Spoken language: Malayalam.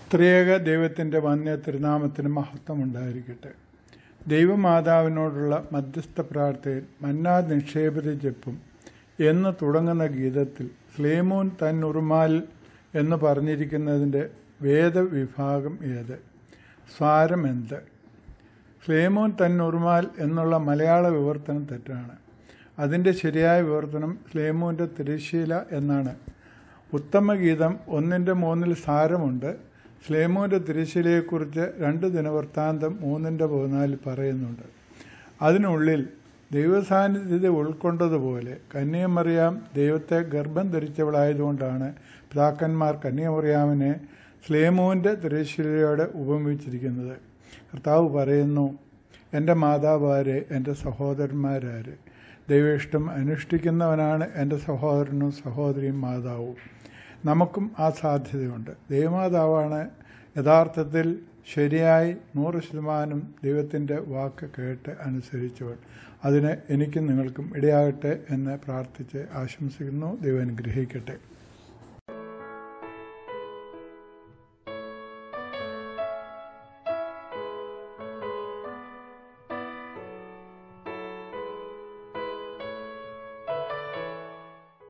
ത്രിയേക ദൈവത്തിൻ്റെ വന്യ തിരുനാമത്തിന് മഹത്വം ഉണ്ടായിരിക്കട്ടെ ദൈവമാതാവിനോടുള്ള മധ്യസ്ഥ പ്രാർത്ഥനയിൽ മന്നാ നിക്ഷേപിത ജപ്പും എന്ന് തുടങ്ങുന്ന ഗീതത്തിൽ സ്ലേമോൻ തൻ ഉറുമാൽ എന്ന് പറഞ്ഞിരിക്കുന്നതിൻ്റെ വേദവിഭാഗം ഏത് സ്വാരം എന്ത് സ്ലേമോൻ തൻ ഉറുമാൽ എന്നുള്ള മലയാള വിവർത്തനം തെറ്റാണ് അതിൻ്റെ ശരിയായ വിവർത്തനം സ്ലേമോൻ്റെ തിരശ്ശീല എന്നാണ് ഉത്തമഗീതം ഒന്നിൻ്റെ മൂന്നിൽ സാരമുണ്ട് സ്ലേമോൻ്റെ തിരശ്ശീലയെക്കുറിച്ച് രണ്ട് ദിനവൃത്താന്തം മൂന്നിൻ്റെ പതിനാലിൽ പറയുന്നുണ്ട് അതിനുള്ളിൽ ദൈവസാന്നിധ്യത ഉൾക്കൊണ്ടതുപോലെ കന്യമറിയാം ദൈവത്തെ ഗർഭം ധരിച്ചവളായതുകൊണ്ടാണ് പിതാക്കന്മാർ കന്യമറിയാമിനെ സ്ലേമോൻ്റെ തിരശ്ശീലയോടെ ഉപമിച്ചിരിക്കുന്നത് കർത്താവ് പറയുന്നു എൻ്റെ മാതാവാരെ എൻ്റെ സഹോദരന്മാരാര് ദൈവേഷ്ടം അനുഷ്ഠിക്കുന്നവനാണ് എൻ്റെ സഹോദരനും സഹോദരിയും മാതാവും നമുക്കും ആ സാധ്യതയുണ്ട് ദൈവമാതാവാണ് യഥാർത്ഥത്തിൽ ശരിയായി നൂറ് ശതമാനം ദൈവത്തിൻ്റെ വാക്ക് കേട്ട് അനുസരിച്ചവൾ അതിന് എനിക്കും നിങ്ങൾക്കും ഇടയാകട്ടെ എന്ന് പ്രാർത്ഥിച്ച് ആശംസിക്കുന്നു ദൈവം അനുഗ്രഹിക്കട്ടെ